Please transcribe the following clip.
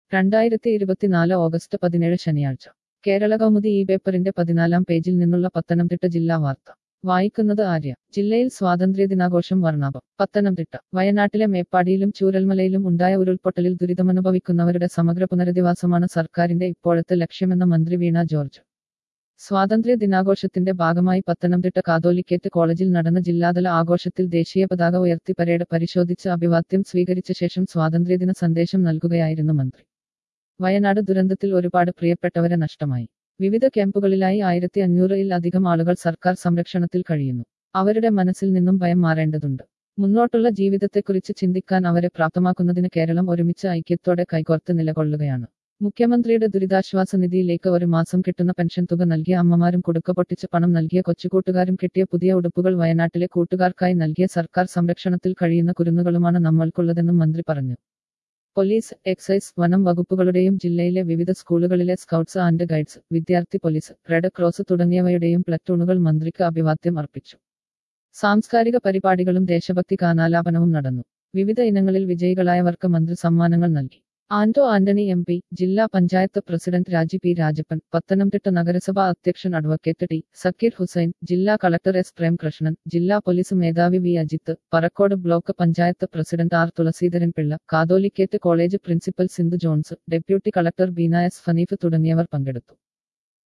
രണ്ടായിരത്തി ഇരുപത്തിനാല് ഓഗസ്റ്റ് പതിനേഴ് ശനിയാഴ്ച കേരള കൗമുദി ഈ പേപ്പറിന്റെ പതിനാലാം പേജിൽ നിന്നുള്ള പത്തനംതിട്ട ജില്ലാ വാർത്ത വായിക്കുന്നത് ആര്യ ജില്ലയിൽ സ്വാതന്ത്ര്യ ദിനാഘോഷം വർണ്ണാഭം പത്തനംതിട്ട വയനാട്ടിലെ മേപ്പാടിയിലും ചൂരൽമലയിലും ഉണ്ടായ ഉരുൾപൊട്ടലിൽ ദുരിതമനുഭവിക്കുന്നവരുടെ സമഗ്ര പുനരധിവാസമാണ് സർക്കാരിന്റെ ഇപ്പോഴത്തെ ലക്ഷ്യമെന്ന മന്ത്രി വീണ ജോർജ് സ്വാതന്ത്ര്യ ദിനാഘോഷത്തിന്റെ ഭാഗമായി പത്തനംതിട്ട കാതോലിക്കേറ്റ് കോളേജിൽ നടന്ന ജില്ലാതല ആഘോഷത്തിൽ ദേശീയ പതാക ഉയർത്തി പരേഡ് പരിശോധിച്ച് അഭിവാദ്യം സ്വീകരിച്ച ശേഷം സ്വാതന്ത്ര്യദിന സന്ദേശം നൽകുകയായിരുന്നു മന്ത്രി വയനാട് ദുരന്തത്തിൽ ഒരുപാട് പ്രിയപ്പെട്ടവരെ നഷ്ടമായി വിവിധ ക്യാമ്പുകളിലായി ആയിരത്തി അഞ്ഞൂറിൽ അധികം ആളുകൾ സർക്കാർ സംരക്ഷണത്തിൽ കഴിയുന്നു അവരുടെ മനസ്സിൽ നിന്നും ഭയം മാറേണ്ടതുണ്ട് മുന്നോട്ടുള്ള ജീവിതത്തെക്കുറിച്ച് ചിന്തിക്കാൻ അവരെ പ്രാപ്തമാക്കുന്നതിന് കേരളം ഒരുമിച്ച് ഐക്യത്തോടെ കൈകോർത്ത് നിലകൊള്ളുകയാണ് മുഖ്യമന്ത്രിയുടെ ദുരിതാശ്വാസ നിധിയിലേക്ക് ഒരു മാസം കിട്ടുന്ന പെൻഷൻ തുക നൽകിയ അമ്മമാരും കുടുക്ക പൊട്ടിച്ച് പണം നൽകിയ കൊച്ചുകൂട്ടുകാരും കിട്ടിയ പുതിയ ഉടുപ്പുകൾ വയനാട്ടിലെ കൂട്ടുകാർക്കായി നൽകിയ സർക്കാർ സംരക്ഷണത്തിൽ കഴിയുന്ന കുരുന്നുകളുമാണ് നമ്മൾക്കുള്ളതെന്നും മന്ത്രി പറഞ്ഞു പോലീസ് എക്സൈസ് വനം വകുപ്പുകളുടെയും ജില്ലയിലെ വിവിധ സ്കൂളുകളിലെ സ്കൗട്ട്സ് ആൻഡ് ഗൈഡ്സ് വിദ്യാർത്ഥി പോലീസ് റെഡ് ക്രോസ് തുടങ്ങിയവയുടെയും പ്ലറ്റൂണുകൾ മന്ത്രിക്ക് അഭിവാദ്യം അർപ്പിച്ചു സാംസ്കാരിക പരിപാടികളും ദേശഭക്തി ഗാനാലാപനവും നടന്നു വിവിധ ഇനങ്ങളിൽ വിജയികളായവർക്ക് മന്ത്രി സമ്മാനങ്ങൾ നൽകി ആന്റോ ആന്റണി എം പി ജില്ലാ പഞ്ചായത്ത് പ്രസിഡന്റ് രാജി പി രാജപ്പൻ പത്തനംതിട്ട നഗരസഭാ അധ്യക്ഷൻ അഡ്വക്കേറ്റ് ടി സക്കീർ ഹുസൈൻ ജില്ലാ കളക്ടർ എസ് പ്രേംകൃഷ്ണൻ ജില്ലാ പോലീസ് മേധാവി V Ajith Parakkode block panchayat president R Thulaseedharan Pillai Catholicate College principal Sindhu Johns deputy collector Beena S Haneef തുടങ്ങിയവർ പങ്കെടുത്തു